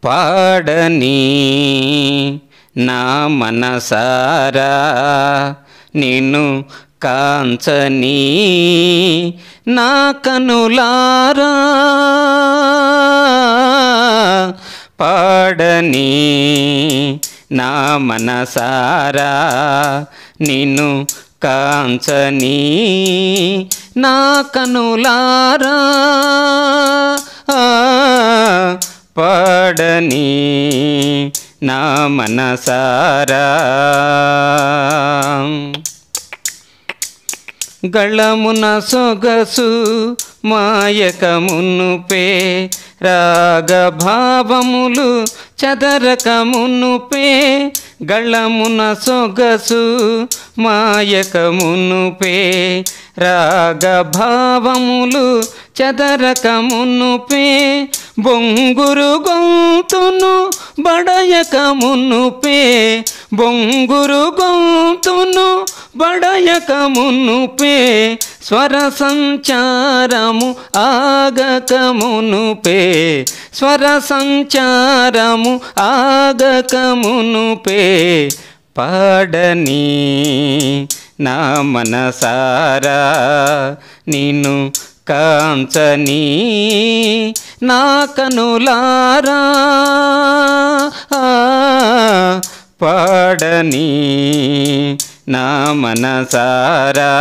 పాడని నా మనసారా నిన్ను కాంచని నా కనులారా పాడని నా మనసారా నిన్ను కాంచని నా కనులారా పాడని నా మనసారా గళమున సొగసు మాయక మునుపే రాగభావములు చదరక మునుపే గళమున సొగసు మాయక మునుపే రాగభావములు చదరక మునుపే బొంగురు గొంతును బడయక మునుపే బొంగురు గొంతును బడయక మునుపే స్వర సంచారము ఆగక మునుపే స్వర సంచారము ఆగక మునుపే పాడని నా మనసారా నిన్ను కాంచని నా కనులారా పాడని నా మనసారా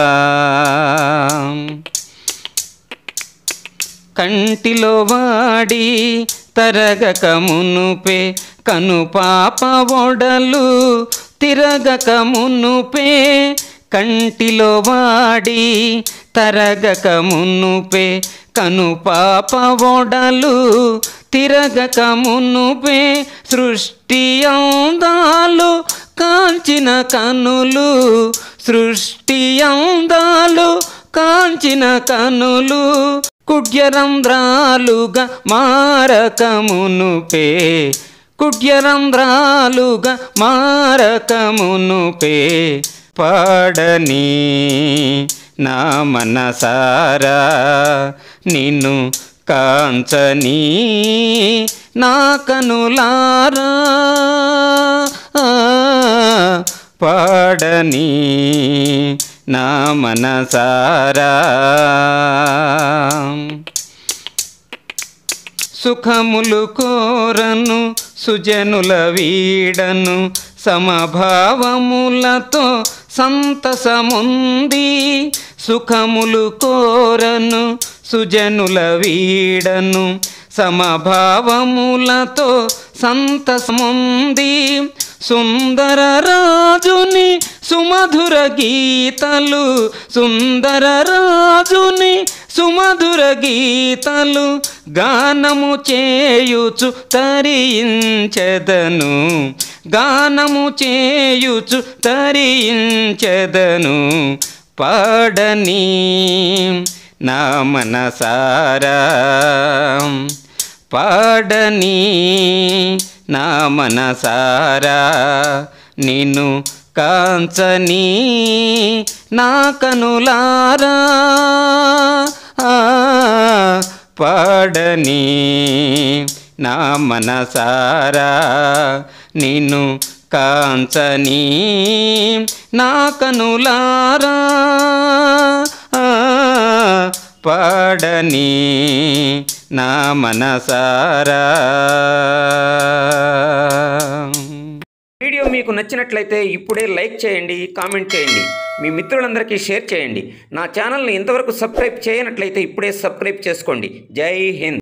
కంటిలో వాడి తరగక మునుపే కను పాప ఒడలు తిరగక మునుపే కంటిలో వాడి తరగక మునుపే కను పాప ఒడలు తిరగక మునుపే సృష్టి అందాలు కాంచిన కనులు సృష్టి అందాలు కాంచిన కనులు కుడ్యరంధ్రాలుగా మారక మునుపే కుడ్యరంధ్రాలుగా మారక మునుపే పాడని నా మనసారా నిన్ను కాంచని నా కనులారా పాడని నా మనసారా సుఖములు కోరను సుజనుల వీడను సమభావములతో సంతసముంది సుఖములు కోరను సుజనుల వీడను సమభావములతో సంతసముంది సుందర రాజుని సుమధుర గీతలు సుందర రాజుని సుమధుర గీతలు గానము చేయుచు తరించెదను గానము చేయుచు తరించెదను పాడని నా మనసారా పాడని నా మనసారా నిన్ను కాంచని నా కనులారా పాడని నా మనసారా నిన్ను కాంచని నా కనులారా పాడని నా మనసారా వీడియో మీకు నచ్చినట్లయితే ఇప్పుడే లైక్ చేయండి కామెంట్ చేయండి మీ మిత్రులందరికీ షేర్ చేయండి నా ఛానల్ని ఇంతవరకు సబ్స్క్రైబ్ చేయనట్లయితే ఇప్పుడే సబ్స్క్రైబ్ చేసుకోండి జై హింద్